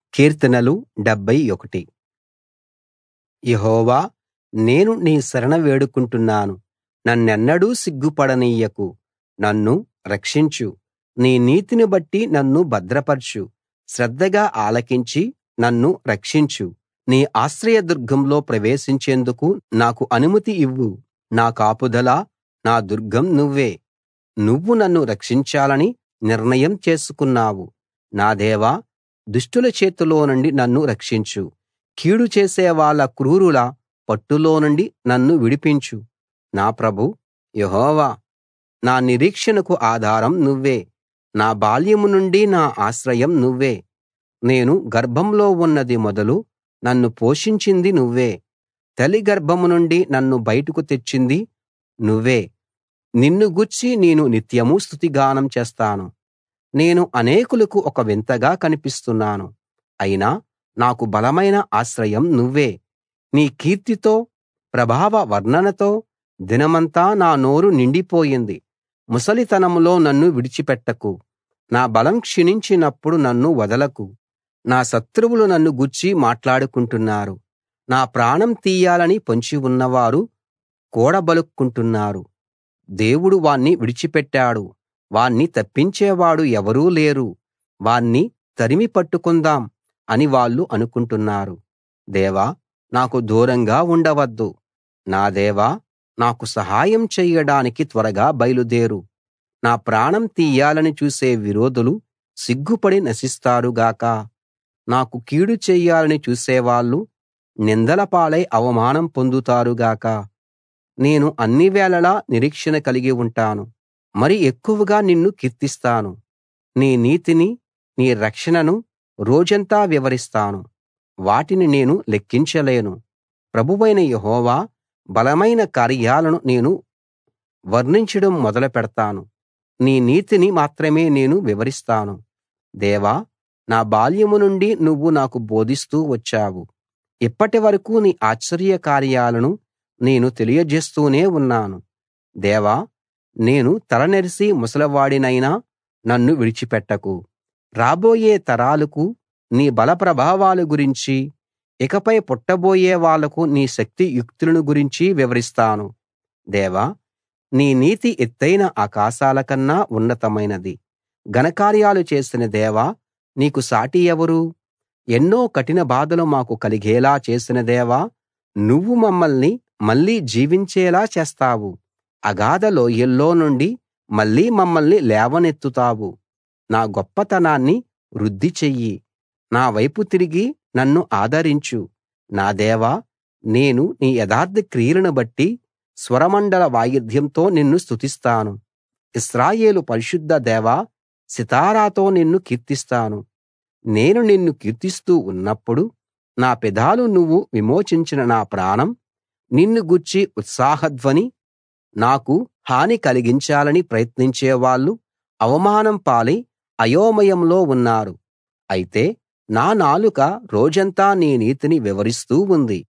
కీర్తనలు 71 యెహోవా నేను నీ శరణ వేడుకుంటున్నాను నన్నెన్నడూ సిగ్గుపడనియ్యకు నన్ను రక్షించు నీ నీతిని బట్టి నన్ను భద్రపరచు శ్రద్ధగా ఆలకించి నన్ను రక్షించు నీ ఆశ్రయదుర్గంలో ప్రవేశించేందుకు నాకు అనుమతి ఇవ్వు నా కాపుదల నా దుర్గం నువ్వే నువ్వు నన్ను రక్షించాలని నిర్ణయం చేసుకున్నావు నా దేవా దుష్టుల చేతిలో నుండి నన్ను రక్షించు కీడు చేసేవాళ్ళ క్రూరుల పట్టులో నుండి నన్ను విడిపించు నా ప్రభూ యెహోవా నా నిరీక్షణకు ఆధారం నువ్వే నా బాల్యం నుండి నా ఆశ్రయం నువ్వే నేను గర్భంలో ఉన్నది మొదలు నన్ను పోషించింది నువ్వే తల్లి గర్భం నుండి నన్ను బయటకు తెచ్చింది నువ్వే నిన్ను గూర్చి నేను నిత్యమూ స్తుతిగానం చేస్తాను నేను అనేకులకు ఒక వింతగా కనిపిస్తున్నాను అయినా నాకు బలమైన ఆశ్రయం నువ్వే నీ కీర్తితో ప్రభావ వర్ణనతో దినమంతా నా నోరు నిండిపోయింది ముసలితనంలో నన్ను విడిచిపెట్టకు నా బలం క్షీణించినప్పుడు నన్ను వదలకు నా శత్రువులు నన్ను గూర్చి మాట్లాడుకుంటున్నారు నా ప్రాణం తీయాలని పొంచి ఉన్నవారు కూడబలుక్కుంటున్నారు దేవుడు వాణ్ణి విడిచిపెట్టాడు వాణ్ణి తప్పించేవాడు ఎవరూ లేరు వాణ్ణి తరిమి పట్టుకుందాం అని వాళ్ళు అనుకుంటున్నారు దేవా నాకు దూరంగా ఉండవద్దు నా దేవా నాకు సహాయం చెయ్యడానికి త్వరగా బయలుదేరు నా ప్రాణం తీయాలని చూసే విరోధులు సిగ్గుపడి నశిస్తారు గాక నాకు కీడు చెయ్యాలని చూసేవాళ్ళు నిందల పాలై అవమానం పొందుతారు గాక నేను అన్ని వేళలా నిరీక్షణ కలిగి ఉంటాను మరి ఎక్కువగా నిన్ను కీర్తిస్తాను నీ నీతిని నీ రక్షణను రోజంతా వివరిస్తాను వాటిని నేను లెక్కించలేను ప్రభువైన యెహోవా బలమైన కార్యాలను నేను వర్ణించడం మొదలుపెడతాను నీ నీతిని మాత్రమే నేను వివరిస్తాను దేవా నా బాల్యం నుండి నువ్వు నాకు బోధిస్తూ వచ్చావు ఇప్పటివరకూ నీ ఆశ్చర్య కార్యాలను నేను తెలియజేస్తూనే ఉన్నాను దేవా నేను తలనెరిసి ముసలివాడినైనా నన్ను విడిచిపెట్టకు రాబోయే తరాలకు నీ బల ప్రభావాల గురించి ఇకపై పుట్టబోయే వాళ్లకు నీ శక్తి యుక్తులను గురించి వివరిస్తాను దేవా నీ నీతి ఎత్తయిన ఆకాశాల కన్నా ఉన్నతమైనది ఘనకార్యాలు చేసిన దేవా నీకు సాటి ఎవరు ఎన్నో కఠిన బాధలు మాకు కలిగేలా చేసిన దేవా నువ్వు మమ్మల్ని మళ్ళీ జీవించేలా చేస్తావు అగాధ లోయల్లో నుండి మళ్ళీ మమ్మల్ని లేవనెత్తుతావు నా గొప్పతనాన్ని వృద్ధి చెయ్యి నా వైపు తిరిగి నన్ను ఆదరించు నా దేవా నేను నీ యథార్థ క్రియలను బట్టి స్వరమండల వాయిద్యంతో నిన్ను స్తుతిస్తాను ఇశ్రాయేలు పరిశుద్ధ దేవా సితారాతో నిన్ను కీర్తిస్తాను నేను నిన్ను కీర్తిస్తూ ఉన్నప్పుడు నా పెదాలు నువ్వు విమోచించిన నా ప్రాణం నిన్ను గూర్చి ఉత్సాహధ్వని నాకు హాని కలిగించాలని ప్రయత్నించే వాళ్ళు అవమానం పాలై అయోమయంలో ఉన్నారు అయితే నా నాలుక రోజంతా నీ నీతిని వివరిస్తూ ఉంది